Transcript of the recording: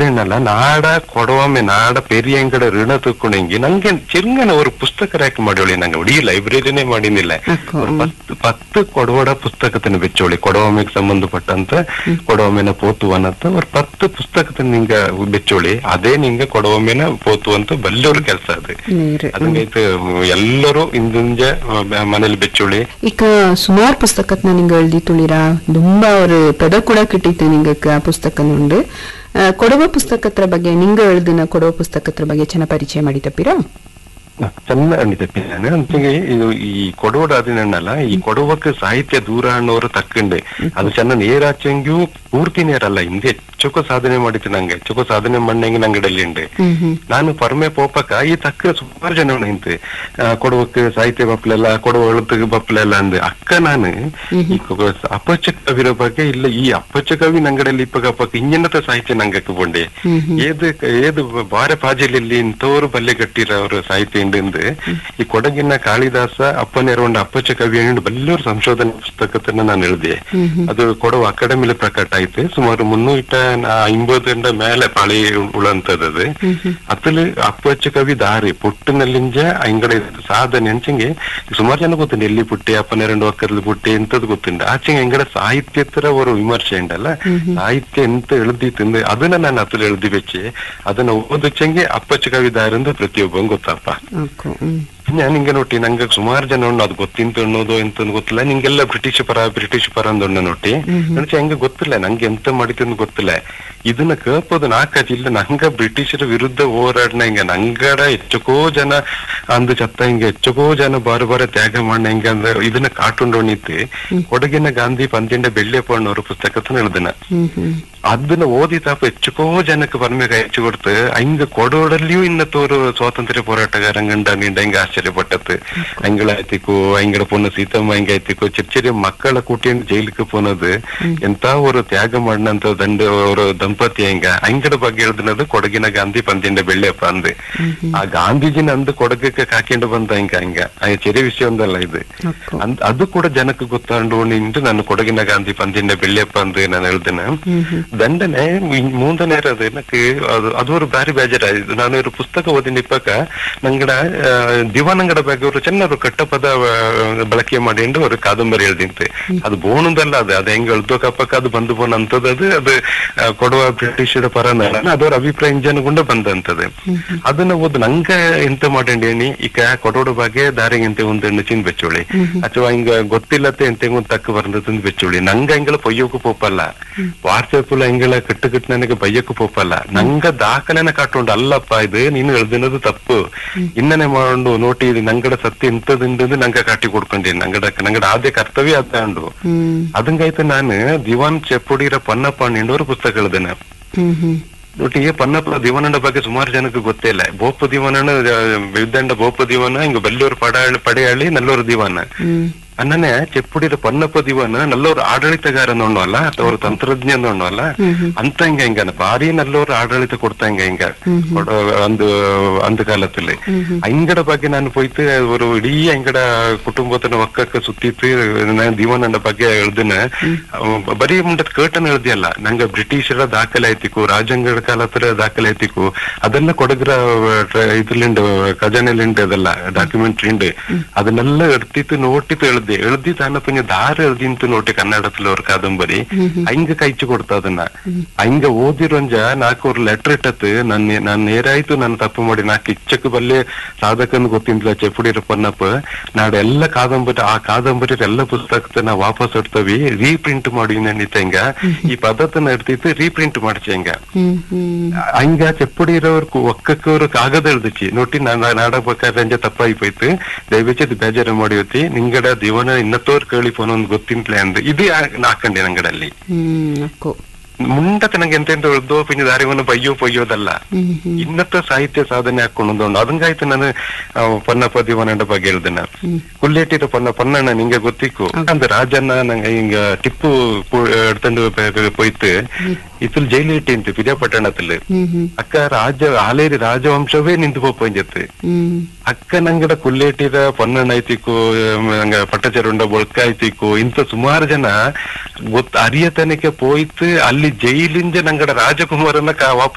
ಅದೇನಲ್ಲ ನಾಡ ಕೊಡವೊಮ್ಮೆ ನಾಡ ಪೆರಿಯಂಗಡ ಋಣ ತಕ್ಕೊಂಡೆಂಗಿ ನಂಗೆ ಚೆಂಗನ ஒரு புஸ்தக ரேக் ಮಾಡಿವಳಿ ನಂಗೆ ಇಡೀ ಲೈಬ್ರರಿನೇ ಮಾಡಿನಿಲ್ಲ ಅಕ್ಕೋ, ஒரு ಪತ್ತು ಪತ್ತು ಕೊಡವಡ ಪುಸ್ತಕತನ ಬೆಚ್ಚೋಳಿ ಕೊಡವೊಮ್ಮೆಗೆ ಸಂಬಂಧಪಟ್ಟಂತ ಕೊಡವೊಮ್ಮೆನ ಪೋತುವನಂತ ஒரு ಪತ್ತು ಪುಸ್ತಕತನ ನಿಂಗ ಬೆಚ್ಚೋಳಿ ಅದೇ ನಿಂಗ ಕೊಡವೊಮ್ಮೆನ ಪೋತುವಂತ ಬಲ್ಲೋರ್ ಕೆಲಸ ಅದು ನೀರು ಅದಂಗೈತೆ ಎಲ್ಲರೂ ಇಂದಿಂಜ ಮನೇಲಿ ಬೆಚ್ಚೋಳಿ ಈಗ ಸುಮಾರು ಪುಸ್ತಕತ್ನ ನಿಂಗೆ ಎಳ್ದಿ ತುಳಿರಾ ತುಂಬಾ ஒரு ಪದ ಕೂಡ ಕಿಟ್ಟಿತ್ತು ನಿಂಗಕ್ಕೆ ಆ ಪುಸ್ತಕ ನುಂಡು ಆ, ಕೊಡವ ಪುಸ್ತಕತ್ರ ಬಗ್ಗೆ ನಿಂಗೆ ಎಳ್ದಿನ ಕೊಡವ ಪುಸ್ತಕತ್ರ ಬಗ್ಗೆ ಚೆನ್ನಾಗಿ ಪರಿಚಯ ಮಾಡಿ ತಪ್ಪಿರಾ ಚೆನ್ನ ಅನಿತಪ್ಪಿ ನಾನು ಅಂತಿಗೆ ಇದು ಈ ಕೊಡೋಡ ಅದಿನಲ್ಲ ಈ ಕೊಡವಕ್ಕೆ ಸಾಹಿತ್ಯ ದೂರ ಅನ್ನೋರು ತಕ್ಕಂಡೆ ಅದು ಚೆನ್ನ ನೇರಾಚಂಗ್ಯೂ ಪೂರ್ತಿ ನೇರಲ್ಲ ಹಿಂದೆ ಹೆಚ್ಚುಕೋ ಸಾಧನೆ ಮಾಡಿತ್ತು ನಂಗೆ ಹೆಚ್ಚುಕೋ ಸಾಧನೆ ಮಣ್ಣಂಗೆ ನಂಗಡಲ್ಲಿ ಉಂಡೆ ಹ್ಮ್ ಹ್ಮ್ ನಾನು ಪರಮೆ ಪೋಪಕ ಈ ತಕ್ಕ ಸುಮಾರು ಜನ ನಿಂತೆ ಕೊಡವಕ್ಕೆ ಸಾಹಿತ್ಯ ಬಪ್ಲೆಲ್ಲ ಕೊಡವ ಎಳುತ್ತಿಗೆ ಬಪ್ಲೆಲ್ಲ ಅಂದೆ ಅಕ್ಕ ನಾನು ಈ ಕೊ- ಅಪ್ಪಚ್ಚ ಕವಿರ ಬಗ್ಗೆ ಇಲ್ಲ ಈ ಅಪ್ಪಚ್ಚ ಕವಿ ನಂಗಡಲ್ಲಿ ಇಪ್ಪಗ ಅಪ್ಪಕ್ಕ ಇಂಜಿನತ ಸಾಹಿತ್ಯ ನಂಗಕ್ಕೆ ಬಂಡೆ ಏದು ಏದು ಬಾರ ಪಾಜಲಿಯಲ್ಲಿ ಇಂಥವ್ರು ಬಲ್ಲೆ ಕಟ್ಟಿರೋರು ಸಾಹಿತ್ಯ ಇಂದು ಈ ಕೊಡಗಿನ ಕಾಳಿದಾಸ ಅಪ್ಪನೆರವಂಡ ಅಪ್ಪಚ್ಚ ಕವಿ ಎಂದು ಬಲ್ಲೂರು ಸಂಶೋಧನೆ ಪುಸ್ತಕತನ್ನ ನಾನು ಎಳ್ದೆ ಅದು ಕೊಡವ ಅಕಾಡೆಮಿಲಿ ಪ್ರಕಟ ಆಯ್ತು ಸುಮಾರು ಮುನ್ನೂಟ ಐಂಬತ್ತರಿಂದ ಮೇಲೆ ಪಾಳಿ ಉಳಂತದ್ದು ಅದು ಅತ್ತಲು ಅಪ್ಪಚ್ಚ ಕವಿ ದಾರಿ ಪುಟ್ಟಿನಲ್ಲಿಂಜ ಅಂಗಡ ಸಾಧನೆ ಅಂಚಂಗೆ ಸುಮಾರು ಜನ ಗೊತ್ತುಂಡು ಎಲ್ಲಿ ಪುಟ್ಟಿ ಅಪ್ಪನೆರಡು ಒಕ್ಕರ್ಲಿ ಪುಟ್ಟಿ ಎಂತದ್ದು ಗೊತ್ತುಂಡು ಆಚೆಗೆ ಎಂಗಡ ಸಾಹಿತ್ಯತರ ஒரு ವಿಮರ್ಶೆ ಉಂಡಲ್ಲ ಸಾಹಿತ್ಯ ಎಂತ ಎಳ್ದಿತ್ತು ಅದನ್ನ ನಾನು ಅತ್ತಲು ಎಳ್ದಿ ಬೆಚ್ಚಿ ಅದನ್ನ ಓದಚ್ಚಂಗೆ ಅಪ್ಪಚ್ಚ ಕವಿ ದಾರಿಂದ ಪ್ರತಿಯೊಬ್ಬ ಗೊತ್ತಪ್ಪ ಅಕ್ಕೋ ಹ್ಮ್ ഞാൻ ഇങ്ങനെ നോട്ടി ನಂಗೆ ಸುಮಾರು ಜನ ಉಂಡು ಅದು ಗೊತ್ತಿಂತ ಅನ್ನೋದು ಎಂತ ಗೊತ್ತಿಲ್ಲ ನಿಂಗೆಲ್ಲ ಬ್ರಿಟಿಷ್ ಪರ ಬ್ರಿಟಿಷ್ ಪರ ಅಂದೊಂಡ ನೋಟಿ ನನಗೆ ಹಂಗೆ ಗೊತ್ತಿಲ್ಲ ನಂಗೆ ಎಂತ ಮಾಡಿತ್ತು ಅಂತ ಗೊತ್ತಿಲ್ಲ ಇದನ್ನ ಕೇಳ್ಬೋದು ನಾಲ್ಕಾಜಿ ಇಲ್ಲ ನಂಗ ಬ್ರಿಟಿಷರ ವಿರುದ್ಧ ಹೋರಾಡ್ನ ಹಿಂಗ ನಂಗಡ ಹೆಚ್ಚಕೋ ಜನ ಅಂದು ಚತ್ತ ಹಿಂಗ ಹೆಚ್ಚಕೋ ಜನ ಬಾರ ಬಾರ ತ್ಯಾಗ ಮಾಡ್ನ ಹಿಂಗ ಅಂದ್ರೆ ಇದನ್ನ ಕಾಟುಂಡೋಣಿತ್ತು ಕೊಡಗಿನ ಗಾಂಧಿ ಪಂದ್ಯಂಡ ಬೆಳ್ಳಿಯಪ್ಪ ಅನ್ನೋರು ಪುಸ್ತಕತನ எழுதின ಹ್ಮ್ ಹ್ಮ್ ಅದನ್ನ ಓದಿ ತಾಪ ಹೆಚ್ಚುಕೋ ಜನಕ್ಕೆ ಬರ್ಮೇಗ ಹೆಚ್ಚು ಕೊಡ್ತು ಹಂಗ ಕೊಡೋಡಲ್ಲಿಯೂ ಇನ್ನತ್ತೋರು ಸ್ವಾತಂತ್ರ್ಯ ಹೋರಾಟಗಾರಂಗಂಡ ನಿಂಡ ಹಿಂಗ ಆಶ್ಚರ್ಯಪಟ್ಟತ್ತು ಹಂಗಳಾಯ್ತಿಕು ಹಂಗಡ ಪೊನ್ನ ಸೀತಮ್ಮ ಹಿಂಗಾಯ್ತಿಕು ಚಿಕ್ಕ ಚಿಕ್ಕ ಮಕ್ಕಳ ಕೂಟಿಯಿಂದ ಜೈಲಿಗೆ ಪೋನದು ಎಂತ ஒரு ತ್ಯಾಗ ಮಾಡಿನಂತ ದಂಡ ಅವರು ದಂಪತಿ ಹಿಂಗ ಹಂಗಡ ಬಗ್ಗೆ ಹೇಳ್ದಿನದು ಕೊಡಗಿನ ಗಾಂಧಿ ಪಂದ್ಯಂಡ ಬೆಳ್ಳಿಯಪ್ಪ ಅಂದು ಆ ಗಾಂಧೀಜಿನ ಅಂದು ಕೊಡಗಕ್ಕೆ ಕಾಕೊಂಡು ಬಂದ ಹಿಂಗ ಹಿಂಗ ಆ ಚೆರಿ ವಿಷಯ ಒಂದಲ್ಲ ಇದು ಅಕ್ಕೋ ಅಂದ್- ಅದು ಕೂಡ ಜನಕ್ಕೆ ಗೊತ್ತಾಂಡು ನಿಂದು ನಾನು ಕೊಡಗಿನ ಗಾಂಧಿ ಪಂದ್ಯಂಡ ಬೆಳ್ಳಿಯಪ್ಪ ಅಂದು ನಾನು ಹೇಳ್ದೇನೆ ಹ್ಮ್ ಹ್ಮ್ ದಂಡನೆ ಇನ್ ಮೂಂದನೇ ಇರೋದು எனக்கு ಅದು ಅದು ஒரு ಬಾರಿ ಬೇಜಾರಾಯ್ತು ನಾನು ಇವರು ಪುಸ್ತಕ ಓದಿನ ಇಪ್ಪಕ ನಂಗಡ ಆ, ದಿವಾನಂಗಡ ಬಗ್ಗೆ ಅವರು ಚೆನ್ನರು ಕಟ್ಟಪದ ಆ, ಬಳಕೆ ಮಾಡಿಂಡು ஒரு ಕಾದಂಬರಿ எழுதிಂತೆ ಅದು ಬೋಣದಲ್ಲ ಅದು ಅದು ಹೆಂಗ್ ಎಳ್ದೋಕಪ್ಪಕ್ಕ ಅದು ಬಂದು ಬೋನ್ ಅಂತದ್ದು ಅದು ಅದು ಆ, ಕೊಡುವ ಬ್ರಿಟಿಷರ ಪರನಲ್ಲ ಅದರ ಅಭಿಪ್ರಾಯ ಇಂಜನಗೊಂಡ ಬಂದಂತದ್ದು ಅದನ್ನ ಓದು ನಂಗ ಎಂತ ಮಾಡೇನಿ ಈಗ ಕೊಡೋಡ ಬಗ್ಗೆ ದಾರಿಗೆ ಒಂದು ಚಿನ್ ಬೆಚ್ಚೋಳಿ ಅಥವಾ ಹಿಂಗ ಗೊತ್ತಿಲ್ಲತ್ತೆ ಎಂತ ಒಂದು ತಕ್ಕ ಬರಂದದ್ದು ಬೆಚ್ಚೋಳಿ ನಂಗ ಹೆಂಗಳ ಪೊಯ್ಯೋಕು ಪೋಪಲ್ಲ ವಾಟ್ಸಪ್ಲ ಹೆಂಗಳ ಕಟ್ಟು ಕಟ್ಟು ನನಗೆ ಬಯ್ಯಕ್ಕೂ ಪೋಪಲ್ಲ ನಂಗ ದಾಖಲೆನ ಕಾಟುಂಡು ಅಲ್ಲಪ್ಪ ಇದು ನೀನು ಎಳ್ದಿನದು ತಪ್ಪು ಇನ್ನನೆ ಮಾಡು ನೋಟಿ ಇದು ನಂಗಡ ಸತ್ಯ ಎಂತದಿಂದ ನಂಗ ಕಾಟಿ ಕೊಡ್ಕೊಂಡಿ ನಂಗಡ ನಂಗಡ ಆದ್ಯ ಕರ್ತವ್ಯ ಅದ ಉಂಡು ಹ್ಮ್ ಅದಂಗಾಯ್ತು ನಾನು ದಿವಾನ್ ಚೆಪ್ಪುಡಿರ ಪನ್ನಪ್ಪ ನಿಂಡೋರು ಪುಸ್ತಕ ಹೇಳ್ದೇನೆ ಹ್ಮ್ ಹ್ಮ್ ಒಟ್ಟಿಗೆ ಪನ್ನಪ್ಪ ದಿವಾನನ ಬಗ್ಗೆ ಸುಮಾರು ಜನಕ್ಕೆ ಗೊತ್ತೇ ಇಲ್ಲ ಬೋಪ ದಿವಾನನ ವಿದ್ದಂಡ ಬೋಪ ದಿವಾನ ಹಿಂಗ ಬೆಲ್ಲೂರು ಪಡ ಪಡೆಯಾಳಿ ನಲ್ಲೂರು ದಿವಾನ ಹ್ಮ್ ಅನ್ನನೆ ಚೆಪ್ಪುಡಿರ ಪನ್ನಪ್ಪ ದಿವಾನ ನಲ್ಲೂರು ಆಡಳಿತಗಾರ ನೋಡಲ್ಲ ಅವರು ತಂತ್ರಜ್ಞ ನೋಡಲ್ಲ ಅಂತ ಹಿಂಗ ಹಿಂಗ ಭಾರಿ ನಲ್ಲೂರು ಆಡಳಿತ ಕೊಡ್ತಾ ಹಿಂಗ ಹಿಂಗ ಕೊಡೋ ಒಂದು ಅಂದ ಕಾಲದಲ್ಲಿ ಹಿಂಗಡ ಬಗ್ಗೆ ನಾನು போயிட்டு ஒரு ಇಡೀ ಹಿಂಗಡ ಕುಟುಂಬತನ ಒಕ್ಕಕ್ಕ ಸುತ್ತಿತ್ತು ನಾನು ದಿವಾನನ ಬಗ್ಗೆ ಹೇಳ್ದಿನ ಬರೀ ಮುಂಡದ ಕೇಟನ್ ಹೇಳ್ದಿಯಲ್ಲ ನಂಗ ಬ್ರಿಟಿಷರ ದಾಖಲೆ ಐತಿಕು ರಾಜಂಗಡ ಕಾಲತ್ರ ದಾಖಲೆ ಐತಿಕು ಅದೆಲ್ಲ ಕೊಡಗ್ರ ಇದ್ರಲಿಂಡ್ ಖಜಾನೆಲಿಂಡ್ ಅದೆಲ್ಲ ಡಾಕ್ಯುಮೆಂಟ್ರಿ ഉണ്ട് ಅದನ್ನೆಲ್ಲ ಎಡ್ತಿತ್ತು ನೋಟಿತ್ತು ಎಳ್ದಿ ಎಳ್ದಿ ತಾನ ಪಂಜ ದಾರ ಎಳ್ದಿಂತು ನೋಟಿ ಕನ್ನಡದಲ್ಲಿ ಅವ್ರ ಕಾದಂಬರಿ ಹಂಗ ಕೈಚು ಕೊಡ್ತಾ ಅದನ್ನ ಹಂಗ ಓದಿರೋಂಜ ನಾಲ್ಕು ಅವ್ರ ಲೆಟರ್ ಇಟ್ಟತ್ ನನ್ ನಾನ್ ನೇರಾಯ್ತು ನಾನು ತಪ್ಪು ಮಾಡಿ ನಾಲ್ಕು ಇಚ್ಚಕ್ ಬಲ್ಲೆ ಸಾಧಕನ್ ಗೊತ್ತಿಂದ್ಲ ಚೆಪ್ಪುಡಿರ ಪನ್ನಪ್ಪ ನಾಡ ಎಲ್ಲ ಕಾದಂಬರಿ ಆ ಕಾದಂಬರಿ ಎಲ್ಲ ಪುಸ್ತಕದ ನಾ ವಾಪಸ್ ಇಡ್ತವಿ ರೀಪ್ರಿಂಟ್ ಮಾಡಿ ನೆನಿತ ಹಿಂಗ ಈ ಪದ್ಧತಿನ ಇಡ್ತಿತ್ತು ರೀಪ್ರಿಂಟ್ ಮಾಡ್ಸಿ ಹಿಂಗ ಹ್ಮ್ ಹ್ಮ್ ಹಂಗ ಚೆಪ್ಪುಡಿರವ್ರ ಒಕ್ಕಕ್ಕವ್ರು ಕಾಗದ ಎಳ್ದಿಚ್ಚಿ ನೋಟಿ ನಾನು ನಾಡಬೇಕಾದ್ರೆ ತಪ್ಪಾಯ್ತು ದಯವಿಟ್ಟು ಇದು ಬೇಜಾರು ಮಾಡಿವತ್ತಿ ನಿಂಗಡ ದಿವನ ಇನ್ನತ್ತೋರ್ ಕೇಳಿ ಫೋನ್ ಒಂದು ಗೊತ್ತಿಂತ್ಲೆ ಅಂದ್ ಇದು ನಾಕಂಡೆ ನಂಗಡಲ್ಲಿ ಹ್ಮ್ ಅಕ್ಕೋ ಮುಂಡತೆ ನಂಗೆ ಎಂತೆಂತ ಉಳ್ದೋ ಪಿಂಜ ದಾರಿವನ್ನ ಬಯ್ಯೋ ಬಯ್ಯೋದಲ್ಲ ಹ್ಮ್ ಹ್ಮ್ ಇನ್ನತ್ತ ಸಾಹಿತ್ಯ ಸಾಧನೆ ಹಾಕೊಂಡು ಅದಂಗಾಯ್ತು ನಾನು ಆ, ಪನ್ನಪ್ಪ ದಿವಾನಂಡ ಬಗ್ಗೆ ಹೇಳ್ದೆ ನಾನು ಕುಲ್ಲೇಟಿರ ಪೊನ್ನ ಪೊನ್ನಣ್ಣ ನಿಂಗೆ ಗೊತ್ತಿಕ್ಕು ಅಂದ ರಾಜಣ್ಣ ನಂಗೆ ಹಿಂಗ ಟಿಪ್ಪು ಪು- ಎಡ್ತಂಡು ಪೆ- ಪೋಯ್ತು ಇತ್ತಲ್ ಜೈಲು ಇಟ್ಟಿಂತು ಪಿರಿಯಾಪಟ್ಟಣದಲ್ಲಿ ಹ್ಮ್ ಹ್ಮ್ ಅಕ್ಕ ರಾಜ ಹಾಲೇರಿ ರಾಜವಂಶವೇ ನಿಂತು ಪೋಪಂಜತ್ತು ಹ್ಮ್ ಅಕ್ಕ ನಂಗಡ ಕುಲ್ಲೇಟಿರ ಪೊನ್ನಣ್ಣ ಐತಿಕು ನಂಗ ಪಟ್ಟಚರುಂಡ ಬೊಳ್ಕ ಐತಿಕು ಇಂತ ಸುಮಾರು ಜನ ಗೊತ್ತ ಅರಿಯತನಕ್ಕೆ ಪೋಯ್ತು ಅಲ್ಲಿ ಜೈಲಿಂದ ನಂಗಡ ರಾಜಕುಮಾರನ ಕಾ- ವಾಪಸ್